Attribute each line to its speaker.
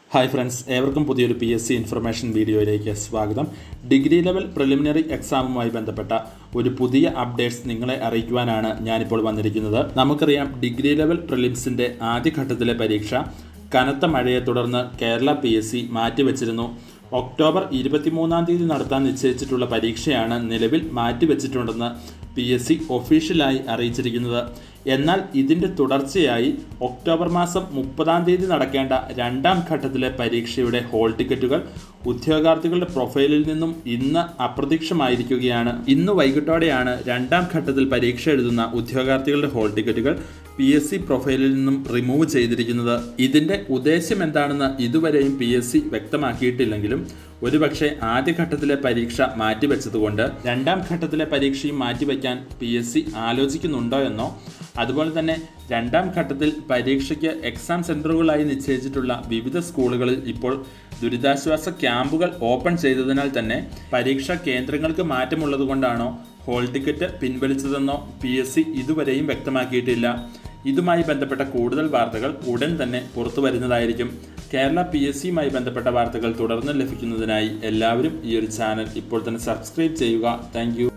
Speaker 1: hi friends ഏവർക്കും പുതിയൊരു P S C information വീഡിയോയിലേക്ക് സ്വാഗതം ഡിഗ്രി ലെവൽ പ്രിലിമിനറി എക്സാമുമായി ബന്ധപ്പെട്ട ഒരു പുതിയ അപ്ഡേറ്റ്സ് നിങ്ങളെ അറിയിക്കുവാനാണ് ഞാനിപ്പോൾ വന്നിരിക്കുന്നത് നമുക്കറിയാം ഡിഗ്രി ലെവൽ പ്രിലിംസിൻ്റെ ആദ്യഘട്ടത്തിലെ പരീക്ഷ കനത്ത മഴയെ തുടർന്ന് കേരള പി എസ് സി മാറ്റിവെച്ചിരുന്നു ഒക്ടോബർ ഇരുപത്തിമൂന്നാം തീയതി നടത്താൻ നിശ്ചയിച്ചിട്ടുള്ള പരീക്ഷയാണ് നിലവിൽ മാറ്റിവെച്ചിട്ടുണ്ടെന്ന് പി എസ് സി ഒഫീഷ്യലായി അറിയിച്ചിരിക്കുന്നത് എന്നാൽ ഇതിൻ്റെ തുടർച്ചയായി ഒക്ടോബർ മാസം മുപ്പതാം തീയതി നടക്കേണ്ട രണ്ടാം ഘട്ടത്തിലെ പരീക്ഷയുടെ ഹോൾ ടിക്കറ്റുകൾ ഉദ്യോഗാർത്ഥികളുടെ പ്രൊഫൈലിൽ നിന്നും ഇന്ന് അപ്രത്യക്ഷമായിരിക്കുകയാണ് ഇന്ന് വൈകിട്ടോടെയാണ് രണ്ടാം ഘട്ടത്തിൽ പരീക്ഷ എഴുതുന്ന ഉദ്യോഗാർത്ഥികളുടെ ഹോൾ ടിക്കറ്റുകൾ പി എസ് സി പ്രൊഫൈലിൽ നിന്നും റിമൂവ് ചെയ്തിരിക്കുന്നത് ഇതിൻ്റെ ഉദ്ദേശം എന്താണെന്ന് ഇതുവരെയും പി എസ് സി വ്യക്തമാക്കിയിട്ടില്ലെങ്കിലും ഒരുപക്ഷെ ആദ്യഘട്ടത്തിലെ പരീക്ഷ മാറ്റിവെച്ചതുകൊണ്ട് രണ്ടാം ഘട്ടത്തിലെ പരീക്ഷയും മാറ്റിവെക്കാൻ പി എസ് സി ആലോചിക്കുന്നുണ്ടോ എന്നോ അതുപോലെ തന്നെ രണ്ടാം ഘട്ടത്തിൽ പരീക്ഷയ്ക്ക് എക്സാം സെൻറ്ററുകളായി നിശ്ചയിച്ചിട്ടുള്ള വിവിധ സ്കൂളുകളിൽ ഇപ്പോൾ ദുരിതാശ്വാസ ക്യാമ്പുകൾ ഓപ്പൺ ചെയ്തതിനാൽ തന്നെ പരീക്ഷാ കേന്ദ്രങ്ങൾക്ക് മാറ്റമുള്ളതുകൊണ്ടാണോ ഹോൾ ടിക്കറ്റ് പിൻവലിച്ചതെന്നോ പി എസ് സി ഇതുവരെയും വ്യക്തമാക്കിയിട്ടില്ല ഇതുമായി ബന്ധപ്പെട്ട കൂടുതൽ വാർത്തകൾ ഉടൻ തന്നെ പുറത്തു വരുന്നതായിരിക്കും കേരള പി എസ് സിയുമായി ബന്ധപ്പെട്ട വാർത്തകൾ തുടർന്ന് ലഭിക്കുന്നതിനായി എല്ലാവരും ഈ ഒരു ചാനൽ ഇപ്പോൾ തന്നെ സബ്സ്ക്രൈബ് ചെയ്യുക താങ്ക്